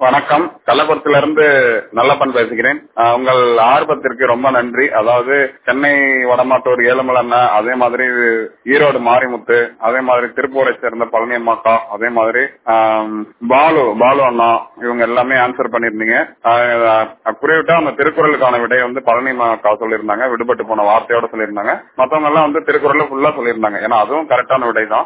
வணக்கம் கள்ளக்குளத்துல இருந்து நல்லப்பன் பேசுகிறேன் அஹ் உங்கள் ஆர்வத்திற்கு ரொம்ப நன்றி அதாவது சென்னை வடமாட்டூர் ஏழுமலண்ண அதே மாதிரி ஈரோடு மாரிமுத்து அதே மாதிரி திருப்பூரை சேர்ந்த பழனி அம்மாக்கா அதே மாதிரி ஆம், பாலு பாலு அண்ணா இவங்க எல்லாமே ஆன்சர் பண்ணிருந்தீங்க குறிவிட்டா அந்த திருக்குறளுக்கான விடையை வந்து பழனி அக்கா சொல்லியிருந்தாங்க விடுபட்டு போன வார்த்தையோட சொல்லியிருந்தாங்க மத்தவங்க எல்லாம் வந்து திருக்குறள் ஃபுல்லா சொல்லியிருந்தாங்க ஏன்னா அதுவும் கரெக்டான விடை தான்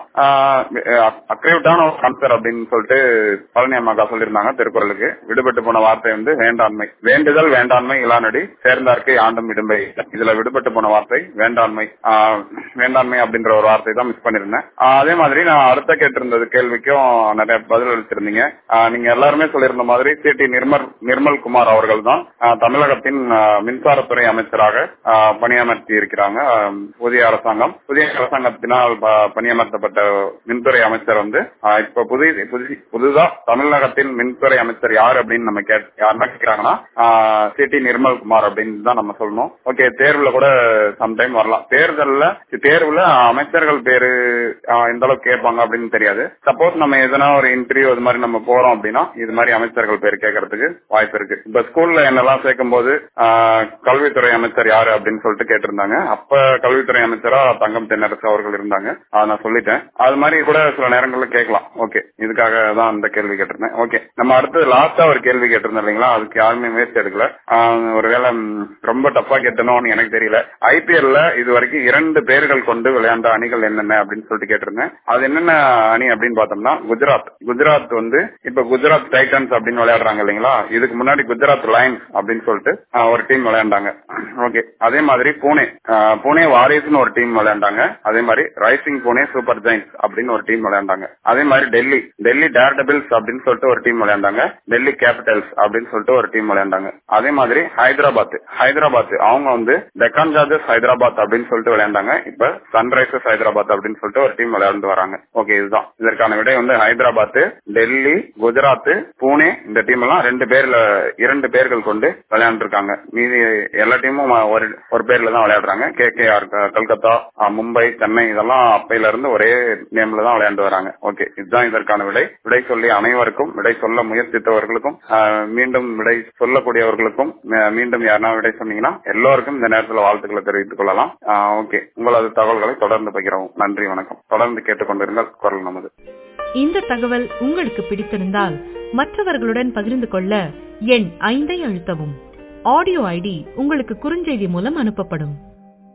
அக்ரிவிட்டான ஒரு ஆன்சர் அப்படின்னு சொல்லிட்டு பழனி அம்மாக்கா சொல்லியிருந்தாங்க திருக்குறளுக்கு விடுபட்டு போன வார்த்தை வந்து வேண்டாண்மை வேண்டுதல் வேண்டாண்மை இளாநடி சேர்ந்தார்க்கு ஆண்டும் இடும்பை இதுல விடுபட்டு போன வார்த்தை வேண்டாண்மை ஆஹ் வேண்டாண்மை அப்படின்ற ஒரு வார்த்தை தான் மிஸ் பண்ணிருந்தேன் ஆஹ் அதே மாதிரி நான் அடுத்த கேட்டிருந்தது கேள்விக்கும் நிறைய பதில் அளிச்சிருந்தீங்க ஆஹ் நீங்க எல்லாருமே சொல்லியிருந்த மாதிரி சிடி நிர்மல் நிர்மல் குமார் அவர்கள் தான் தமிழகத்தின் ஆஹ் மின்சாரத்துறை அமைச்சராக ஆஹ் பணியமர்த்தி இருக்கிறாங்க ஆஹ் புதிய அரசாங்கம் புதிய அரசாங்கத்தினால் ப- பணியமர்த்தப்பட்ட மின்துறை அமைச்சர் வந்து ஆஹ் இப்ப புதிய புதி- புதுதா தமிழகத்தின் மின்துறை அமைச்சர் யார் அப்படின்னு நம்ம கேட் யாருன்னா கேட்கிறாங்கன்னா சிடி நிர்மல் குமார் அப்படின்னு தான் நம்ம சொல்லணும் ஓகே தேர்வுல கூட சம்டைம் வரலாம் தேர்தல்ல தேர்வுல அமைச்சர்கள் பேரு ஆஹ் எந்த அளவுக்கு கேட்பாங்க அப்படின்னு தெரியாது சப்போஸ் நம்ம எதனா ஒரு இன்டர்வியூ இது மாதிரி நம்ம போறோம் அப்படின்னா இது மாதிரி அமைச்சர்கள் பேர் கேட்கறதுக்கு வாய்ப்பு இருக்கு இப்ப ஸ்கூல்ல என்னெல்லாம் சேர்க்கும் போது ஆஹ் கல்வித்துறை அமைச்சர் யாரு அப்படின்னு சொல்லிட்டு கேட்டிருந்தாங்க அப்ப கல்வித்துறை அமைச்சரா தங்கம் தென்னரசு அவர்கள் இருந்தாங்க அதை நான் சொல்லிட்டேன் அது மாதிரி கூட சில நேரங்கள்ல கேட்கலாம் ஓகே இதுக்காக தான் அந்த கேள்வி கேட்டிருந்தேன் ஓகே நம்ம அடுத்து லாஸ்டா ஒரு கேள்வி கேட்டிருந்தோம் இல்லைங்களா அதுக்கு யாருமே முயற்சி எடுக்கல ஆஹ் ஒருவேளை ம், ரொம்ப டஃபா கேட்டனோன்னு எனக்கு தெரியல ஐபிஎல்ல இது வரைக்கும் இரண்டு பேர்கள் கொண்டு விளையாண்ட அணிகள் என்னென்ன அப்படின்னு சொல்லிட்டு கேட்டிருந்தேன் அது என்னென்ன அணி அப்படின்னு பார்த்தோம்னா குஜராத் குஜராத் வந்து இப்ப குஜராத் டைட்டன்ஸ் அப்படின்னு விளையாடுறாங்க இல்லைங்களா இதுக்கு முன்னாடி குஜராத் லைன்ஸ் அப்படின்னு சொல்லிட்டு ஆஹ், ஒரு டீம் விளையாண்டாங்க ஓகே அதே மாதிரி பூனே ஆஹ், பூனே வாரியர்ஸ்னு ஒரு டீம் விளையாண்டாங்க அதே மாதிரி ரைசிங் பூனே சூப்பர் ஜெயின்ஸ் அப்படின்னு ஒரு டீம் விளையாண்டாங்க அதே மாதிரி டெல்லி டெல்லி டேர் டெபிள்ஸ் அப்படின்னு சொல்லிட்டு ஒரு டீம் விளையாண்டாங்க டெல்லி கேபிட்டல்ஸ் அப்படின்னு சொல்லிட்டு ஒரு டீம் விளையாண்டாங்க அதே மாதிரி ஹைதராபாத் ஹைதராபாத் அவங்க வந்து டெக்கான் சார்ஜர்ஸ் ஹைதராபாத் அப்படின்னு சொல்லிட்டு விளையாண்டாங்க இப்ப சன்ரைசர்ஸ் ஹைதராபாத் அப்படின்னு சொல்லிட்டு ஒரு டீம் விளையாண்டு வராங்க ஓகே இதுதான் இதற்கான விடை வந்து ஹைதராபாத் டெல்லி குஜராத் பூனே இந்த டீம் எல்லாம் ரெண்டு பேர்ல இரண்டு பேர்கள் கொண்டு விளையாண்டு இருக்காங்க மீதி எல்லா டீமும் ஒரு ஒரு பேர்ல தான் விளையாடுறாங்க கே கே ஆர் கல்கத்தா ஆ, மும்பை சென்னை இதெல்லாம் அப்பையில இருந்து ஒரே நேம்ல தான் விளையாண்டு வராங்க ஓகே இதுதான் இதற்கான விடை விடை சொல்லி அனைவருக்கும் விடை சொல்ல முயற்சித்தவர்களுக்கும் ஆ, மீண்டும் விடை சொல்லக்கூடியவர்களுக்கும் மீ- மீண்டும் யாருன்னா விடை சொன்னீங்கன்னா எல்லோருக்கும் இந்த நேரத்தில் வாழ்த்துக்களை தெரிவித்துக் கொள்ளலாம் ஆ, ஓகே உங்களது தகவல்களை தொடர்ந்து பகிரவும் நன்றி வணக்கம் தொடர்ந்து கேட்டுக்கொண்டிருங்கள் குரல் நமது இந்த தகவல் உங்களுக்கு பிடித்திருந்தால் மற்றவர்களுடன் பகிர்ந்து கொள்ள எண் ஐந்தை அழுத்தவும் ஆடியோ ஐடி உங்களுக்கு குறுஞ்செய்தி மூலம் அனுப்பப்படும்